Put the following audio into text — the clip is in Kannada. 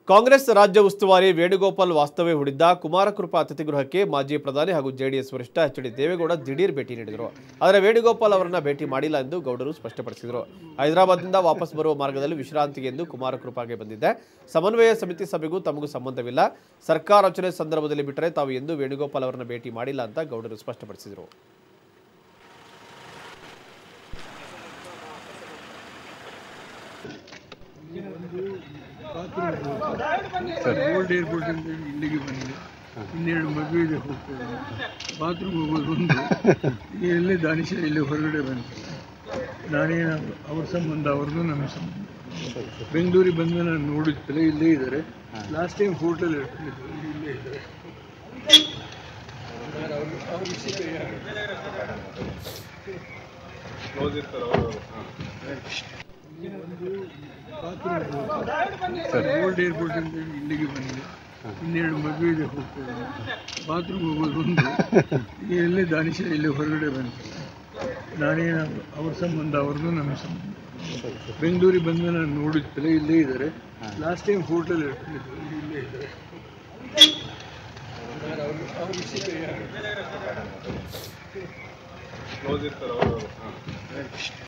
ಕಾಂಗ್ರೆಸ್ ರಾಜ್ಯ ಉಸ್ತುವಾರಿ ವೇಣುಗೋಪಾಲ್ ವಾಸ್ತವ್ಯ ಹೂಡಿದ್ದ ಕುಮಾರಕೃಪಾ ಅತಿಥಿಗೃಹಕ್ಕೆ ಮಾಜಿ ಪ್ರಧಾನಿ ಹಾಗೂ ಜೆಡಿಎಸ್ ವರಿಷ್ಠ ಎಚ್ ಡಿ ದೇವೇಗೌಡ ದಿಢೀರ್ ಭೇಟಿ ನೀಡಿದರು ಆದರೆ ವೇಣುಗೋಪಾಲ್ ಅವರನ್ನ ಭೇಟಿ ಮಾಡಿಲ್ಲ ಎಂದು ಗೌಡರು ಸ್ಪಷ್ಟಪಡಿಸಿದರು ಹೈದರಾಬಾದ್ನಿಂದ ವಾಪಸ್ ಬರುವ ಮಾರ್ಗದಲ್ಲಿ ವಿಶ್ರಾಂತಿಗೆ ಎಂದು ಕುಮಾರಕೃಪಾಗೆ ಬಂದಿದ್ದೆ ಸಮನ್ವಯ ಸಮಿತಿ ಸಭೆಗೂ ತಮಗೂ ಸಂಬಂಧವಿಲ್ಲ ಸರ್ಕಾರ ರಚನೆ ಸಂದರ್ಭದಲ್ಲಿ ಬಿಟ್ಟರೆ ತಾವು ಎಂದೂ ವೇಣುಗೋಪಾಲ್ ಅವರನ್ನ ಭೇಟಿ ಮಾಡಿಲ್ಲ ಅಂತ ಗೌಡರು ಸ್ಪಷ್ಟಪಡಿಸಿದರು ಓಲ್ಡ್ ಏರ್ಪೋರ್ಟ್ ಅಂತ ಇಲ್ಲಿಗೆ ಬಂದೆ ಇನ್ನೆರಡು ಮದುವೆಗೆ ಹೋಗ್ತೇವೆ ಬಾತ್ರೂಮ್ ಹೋಗೋದು ಒಂದು ಈಗ ಎಲ್ಲೇ ದಾನಿಶ ಇಲ್ಲಿ ಹೊರಗಡೆ ಬಂತು ನಾನೇನು ಅವ್ರ ಸಂಬಂಧ ಅವ್ರದ್ದು ನಮ್ಮ ಸಂಬಂಧ ಬೆಂಗಳೂರಿಗೆ ಬಂದ ನಾನು ನೋಡಿದ್ಮೇಲೆ ಇಲ್ಲೇ ಇದ್ದಾರೆ ಲಾಸ್ಟ್ ಟೈಮ್ ಹೋಟೆಲ್ ಇಟ್ಕೊಂಡಿದ್ರು ಇಲ್ಲೇ ಇದ್ದಾರೆ ಅವ್ರ- ಅವ್ರ ವಿಷಯ ಯಾರು? ಓಲ್ಡ್ ಏರ್ಪೋರ್ಟ್ ಅಂತ ಇಲ್ಲಿಗೆ ಬಂದೆ ಇನ್ನೆರಡು ಮದುವೆಗೆ ಹೋಗ್ತೇವೆ ಬಾತ್ರೂಮ್ ಹೋಗೋದು ಒಂದು ಈಗ ಎಲ್ಲೇ ದಾನಿಶ ಇಲ್ಲಿ ಹೊರಗಡೆ ಬಂತು ನಾನೇನು ಅವ್ರ ಸಂಬಂಧ ಅವ್ರದ್ದು ನಮ್ಮ ಸಂಬಂಧ ಬೆಂಗಳೂರಿಗೆ ಬಂದ ನಾನು ನೋಡಿದ್ಮೇಲೆ ಇಲ್ಲೇ ಇದ್ದಾರೆ ಲಾಸ್ಟ್ ಟೈಮ್ ಹೋಟೆಲ್ ಇಟ್ಕೊಂಡಿದ್ರು ಇಲ್ಲೇ ಇದ್ದಾರೆ ಅವ್ರ- ಅವ್ರ ವಿಷಯ ಯಾರು?